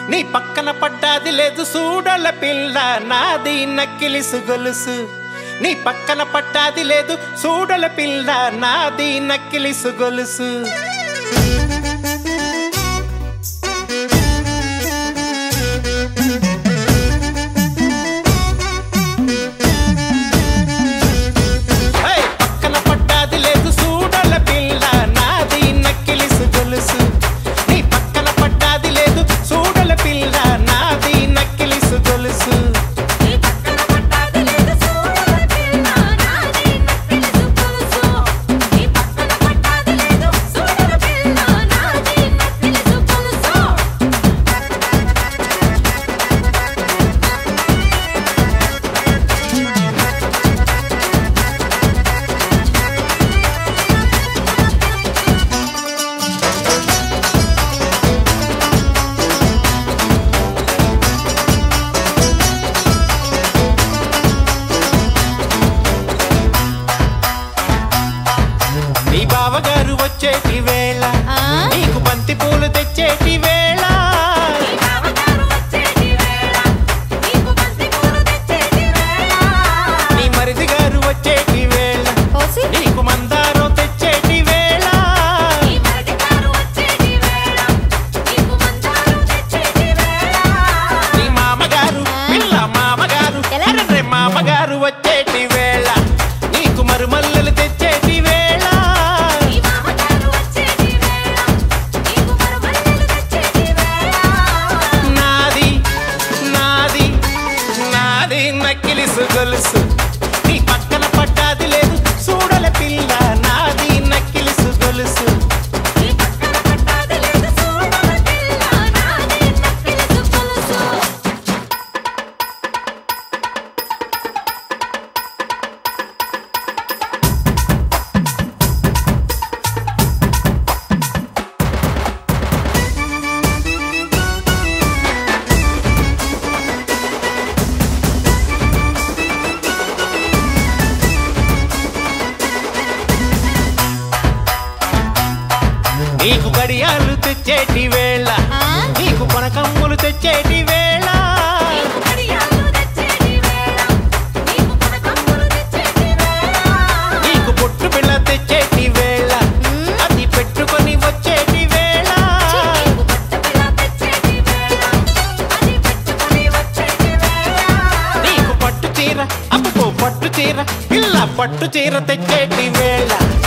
నీ పక్కన పడ్డాది లేదు చూడల పిల్ల నాది నక్కిలిసు గొలుసు నీ పక్కన పట్టాది లేదు చూడల పిల్ల నాది నక్కిలిసు గొలుసు హే! పక్కన పట్టాది లేదు చూడల పిల్ల నాది నక్కిలిసు గొలుసు నీ పక్కన పట్టాది లేదు చూడల పిల్ల నాది నక్కిలిసు గొలుసు నీ పక్కన పట్టాది లేదు చూడల పిల్ల నాది నక్కిలిసు గొలుసు నీ పక్కన పట్టాది లేదు చూడల పిల్ల నాది నక్కిలిసు గొలుసు నీ బావగారు వచ్చేటి వేళ ఆ? నీకు బంతి పూలు తెచ్చేటి వేళ నీ బావగారు వచ్చేటి వేళ నీకు బంతి పూలు తెచ్చేటి వేళ నీ మరిది గారు వచ్చేటి వేళ ఓసి నీకు మందారం తెచ్చేటి వేళ నీ మరిది గారు వచ్చేటి వేళ నీకు మందారం తెచ్చేటి వేళ నీ మామగారు పిల్ల మామగారు ఎలా? అరెరే మామగారు వచ్చేటి వేళ నీకు మరుమల్లెలు తెచ్చేటి వేళ నీ మామగారు వచ్చేటి వేళ నీకు మరుమల్లెలు తెచ్చేటి వేళ నాది నాది నాది నక్కిలిసు గొలుసు నీ పక్కన పట్టాది లేదు చూడల పిల్ల నాది నక్కిలిసు గొలుసు నీ పక్కన పట్టాది లేదు చూడల పిల్ల నాది నక్కిలిసు గొలుసు నీకు గడియాలు తెచ్చేటి వేళ ఆ? నీకు కొనకమ్ములు తెచ్చేటి వేళ నీకు కడియాలు తెచ్చేటి వేళ నీకు పనకమ్ములు తెచ్చేటి వేళ నీకు పొట్టు పిల్ల తెచ్చేటి వేళ అది పెట్టుకొని వచ్చేటి వేళ నీకు పట్టుపిల్ల తెచ్చేటి వేళ అది పెట్టుకొని వచ్చేటి వేళ నీకు పట్టు చీర అప్పుకో పట్టు చీర పిల్ల పట్టు చీర తెచ్చేటి వేళ